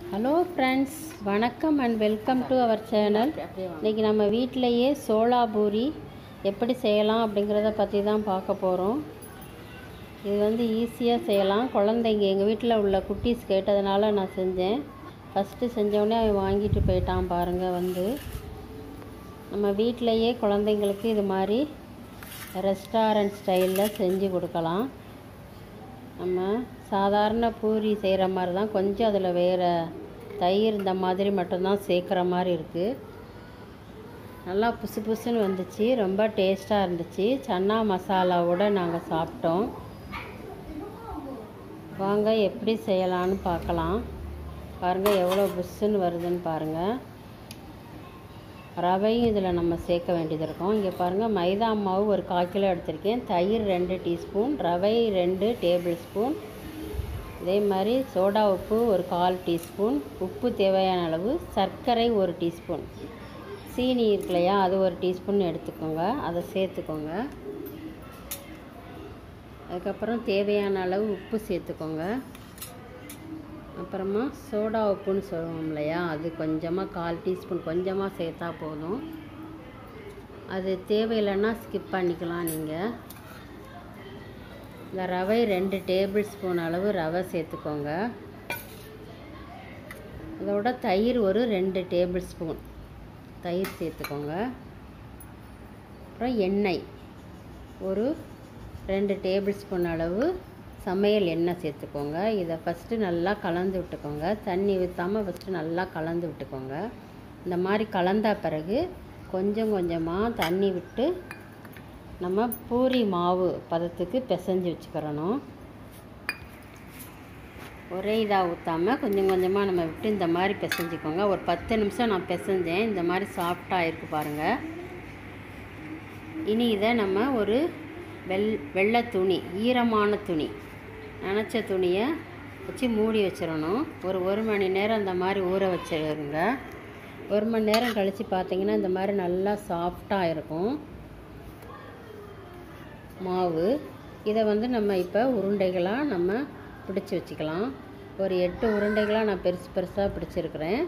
hello friends வணக்கம் and welcome to our channel இன்றைக்கி நம்ம வீட்டிலையே சோளா பூரி எப்படி செய்யலாம் அப்படிங்கிறத பற்றி தான் பார்க்க போகிறோம் இது வந்து ஈஸியாக செய்யலாம் குழந்தைங்க எங்கள் வீட்டில் உள்ள குட்டீஸ் கேட்டதுனால நான் செஞ்சேன் ஃபஸ்ட்டு செஞ்சோடனே அவன் வாங்கிட்டு போயிட்டான் பாருங்கள் வந்து நம்ம வீட்டிலையே குழந்தைங்களுக்கு இது மாதிரி ரெஸ்டாரண்ட் ஸ்டைலில் செஞ்சு கொடுக்கலாம் நம்ம சாதாரண பூரி செய்கிற மாதிரி தான் கொஞ்சம் அதில் வேறு தயிர் இந்த மாதிரி மட்டும்தான் சேர்க்குற மாதிரி இருக்குது நல்லா புசு புசுன்னு வந்துச்சு ரொம்ப டேஸ்ட்டாக இருந்துச்சு சன்னா மசாலாவோட நாங்கள் சாப்பிட்டோம் வாங்க எப்படி செய்யலான்னு பார்க்கலாம் பாருங்கள் எவ்வளோ புஷ்ஷுன்னு வருதுன்னு பாருங்கள் ரவையும் இதில் நம்ம சேர்க்க வேண்டியது இருக்கும் இங்கே பாருங்கள் மைதா மாவு ஒரு கால் கிலோ எடுத்திருக்கேன் தயிர் ரெண்டு டீஸ்பூன் ரவை ரெண்டு டேபிள் ஸ்பூன் இதே மாதிரி சோடா உப்பு ஒரு கால் டீஸ்பூன் உப்பு தேவையான அளவு சர்க்கரை ஒரு டீஸ்பூன் சீனி இருக்கு இல்லையா அது ஒரு டீஸ்பூன் எடுத்துக்கோங்க அதை சேர்த்துக்கோங்க அதுக்கப்புறம் தேவையான அளவு உப்பு சேர்த்துக்கோங்க அப்புறமா சோடா உப்புன்னு சொல்லுவோம் இல்லையா அது கொஞ்சமாக கால் டீஸ்பூன் கொஞ்சமாக சேர்த்தா போதும் அது தேவையில்லைன்னா ஸ்கிப் பண்ணிக்கலாம் நீங்கள் இந்த ரவை ரெண்டு டேபிள் ஸ்பூன் அளவு ரவை சேர்த்துக்கோங்க அதோட தயிர் ஒரு ரெண்டு டேபிள் ஸ்பூன் தயிர் சேர்த்துக்கோங்க அப்புறம் எண்ணெய் ஒரு ரெண்டு டேபிள் ஸ்பூன் அளவு சமையல் எண்ணெய் சேர்த்துக்கோங்க இதை ஃபஸ்ட்டு நல்லா கலந்து விட்டுக்கோங்க தண்ணி ஊற்றாமல் ஃபஸ்ட்டு நல்லா கலந்து விட்டுக்கோங்க இந்த மாதிரி கலந்த பிறகு கொஞ்சம் கொஞ்சமாக தண்ணி விட்டு நம்ம பூரி மாவு பதத்துக்கு பிசைஞ்சு வச்சுக்கிறணும் ஒரே இதாக ஊற்றாமல் கொஞ்சம் கொஞ்சமாக நம்ம விட்டு இந்த மாதிரி பிசைஞ்சிக்கோங்க ஒரு பத்து நிமிஷம் நான் பிசைஞ்சேன் இந்த மாதிரி சாஃப்டாக இருக்குது பாருங்கள் இனி இதை நம்ம ஒரு வெள் வெள்ளை துணி ஈரமான துணி நனைச்ச துணியை வச்சு மூடி வச்சிடணும் ஒரு ஒரு மணி நேரம் இந்த மாதிரி ஊற வச்சிருங்க ஒரு மணி நேரம் கழித்து பார்த்தீங்கன்னா இந்த மாதிரி நல்லா சாஃப்டாக இருக்கும் மாவு இதை வந்து நம்ம இப்போ உருண்டைகளாக நம்ம பிடிச்சி வச்சுக்கலாம் ஒரு எட்டு உருண்டைகளாக நான் பெருசு பெருசாக பிடிச்சிருக்கிறேன்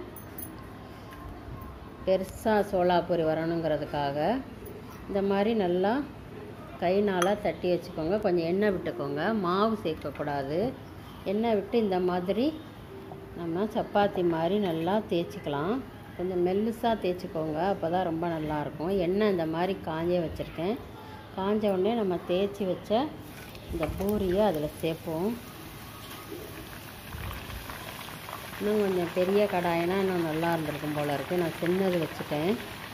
பெருசாக சோளாப்பூரி வரணுங்கிறதுக்காக இந்த மாதிரி நல்லா கைனால் தட்டி வச்சுக்கோங்க கொஞ்சம் எண்ணெய் விட்டுக்கோங்க மாவு சேர்க்கக்கூடாது எண்ணெய் விட்டு இந்த மாதிரி நம்ம சப்பாத்தி மாதிரி நல்லா தேய்ச்சிக்கலாம் கொஞ்சம் மெல்லுசாக தேய்ச்சிக்கோங்க அப்போ தான் ரொம்ப நல்லாயிருக்கும் எண்ணெய் இந்த மாதிரி காஞ்சே வச்சுருக்கேன் காஞ்ச உடனே நம்ம தேய்ச்சி வச்ச இந்த பூரியை அதில் சேர்ப்போம் இன்னும் கொஞ்சம் பெரிய கடாயினா இன்னும் நல்லா இருந்திருக்கும் போல் இருக்குது நான் சின்னது வச்சுட்டேன்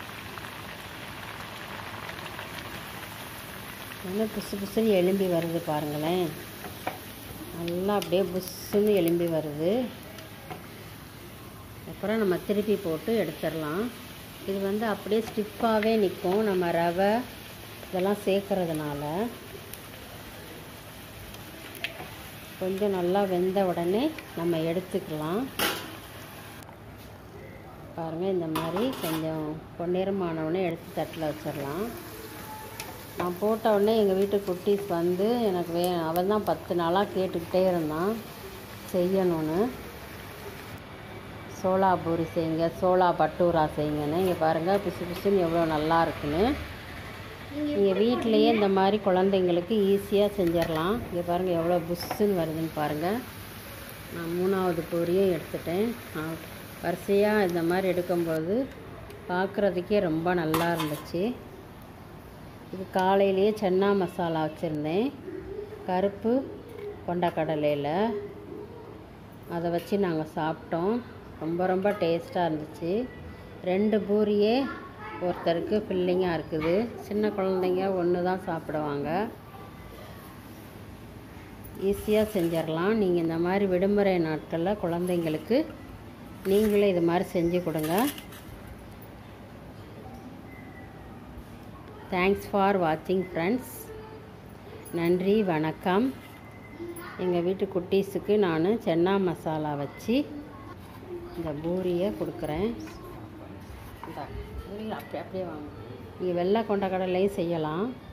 இன்னும் புசு புசுன்னு எலும்பி வருது பாருங்களேன் நல்லா அப்படியே புஷ்ஷுன்னு எலும்பி வருது அப்புறம் நம்ம திருப்பி போட்டு எடுத்துடலாம் இது வந்து அப்படியே ஸ்டிஃபாகவே நிற்கும் நம்ம ரவை இதெல்லாம் சேர்க்கறதுனால கொஞ்சம் நல்லா வெந்த உடனே நம்ம எடுத்துக்கலாம் பாருங்கள் இந்த மாதிரி கொஞ்சம் பொன்னிறமான உடனே எடுத்து தட்டில் வச்சிடலாம் நான் போட்ட உடனே எங்கள் வீட்டு குட்டீஸ் வந்து எனக்கு வே அவன் தான் பத்து நாளாக கேட்டுக்கிட்டே இருந்தான் செய்யணும்னு சோளா பூரி செய்யுங்க சோளா பட்டூரா செய்யுங்கன்னு இங்கே பாருங்கள் பிசு பிசுன்னு எவ்வளோ நல்லா இருக்குன்னு நீங்கள் வீட்டிலையே இந்த மாதிரி குழந்தைங்களுக்கு ஈஸியாக செஞ்சிடலாம் இங்கே பாருங்கள் எவ்வளோ புஷ்ஷுன்னு வருதுன்னு பாருங்கள் நான் மூணாவது பூரியும் எடுத்துட்டேன் நான் வரிசையாக இந்த மாதிரி எடுக்கும்போது பார்க்குறதுக்கே ரொம்ப நல்லா இருந்துச்சு இது காலையிலேயே சென்னா மசாலா வச்சுருந்தேன் கருப்பு கொண்டக்கடலையில் அதை வச்சு நாங்கள் சாப்பிட்டோம் ரொம்ப ரொம்ப டேஸ்ட்டாக இருந்துச்சு ரெண்டு பூரியே ஒருத்தருக்கு ஃபில்லிங்காக இருக்குது சின்ன குழந்தைங்க ஒன்று தான் சாப்பிடுவாங்க ஈஸியாக செஞ்சிடலாம் நீங்கள் இந்த மாதிரி விடுமுறை நாட்களில் குழந்தைங்களுக்கு நீங்களே இது மாதிரி செஞ்சு கொடுங்க தேங்க்ஸ் ஃபார் வாட்சிங் ஃப்ரெண்ட்ஸ் நன்றி வணக்கம் எங்கள் வீட்டு குட்டீஸுக்கு நான் சென்னா மசாலா வச்சு இந்த பூரியை கொடுக்குறேன் இந்த பூரியில் அப்படியே அப்படியே வாங்க நீங்கள் வெள்ளை கொண்ட கடலையும் செய்யலாம்